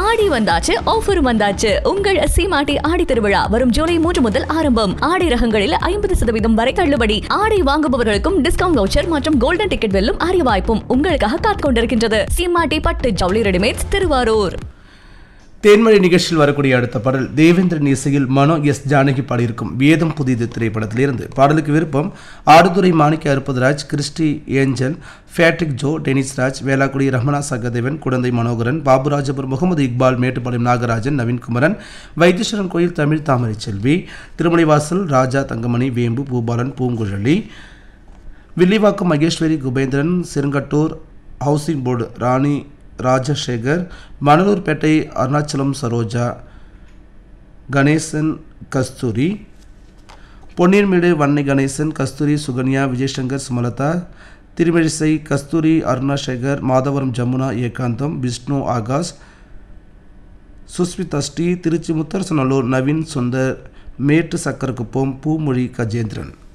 ஆடி வந்தாச்சு ஆஃபர் வந்தாச்சு உங்கள் சீமாட்டி ஆடி திருவிழா வரும் ஜூலை மூன்று முதல் ஆரம்பம் ஆடை ரகங்களில் ஐம்பது சதவீதம் வரை தள்ளுபடி ஆடை வாங்குபவர்களுக்கும் டிஸ்கவுண்ட் வவுச்சர் மற்றும் கோல்டன் டிக்கெட் வெல்லும் அரிய வாய்ப்பும் உங்களுக்காக காத்துக் கொண்டிருக்கின்றது சீமாட்டி பட்டு ஜவுளி ரெடிமேட்ஸ் திருவாரூர் தேன்மொழி நிகழ்ச்சியில் வரக்கூடிய அடுத்த பாடல் தேவேந்திரன் இசையில் மனோ எஸ் ஜானகி பாடியிருக்கும் வேதம் புதிது திரைப்படத்திலிருந்து பாடலுக்கு விருப்பம் Aduthurai Manikka Aruppatharaj Christy Angel Patrick Joe Denis Raj Velakkudi Ramana Sahadevan Kudanthai Manoharan Baburajapuram Mohammed Iqbal Mettupalayam Nagarajan Naveenkumaran Vaitheeswaran Koil Tamil Thamarai Selvi Thirumalaivasal Raja Thangamani Vembu Bhupalan Poonguzhali Villivakkam Maheswari Kubendran Sirungattur housing board Rani Rajasekar Manalurpettai Arunachalam Saroja Ganesan Kasturi Ponneermedu Vannai Ganesan Kasturi Sukanya Vijayasankar Sumalatha Thirumazhisai Kasturi Arunasekar Madhavaram Jamuna Ekantham Vishnu Akash Sushmita Sri Trichy Mutharasanallur Naveen Sundar மேட்டு சக்கரக்குப்பம் பூமொழி கஜேந்திரன்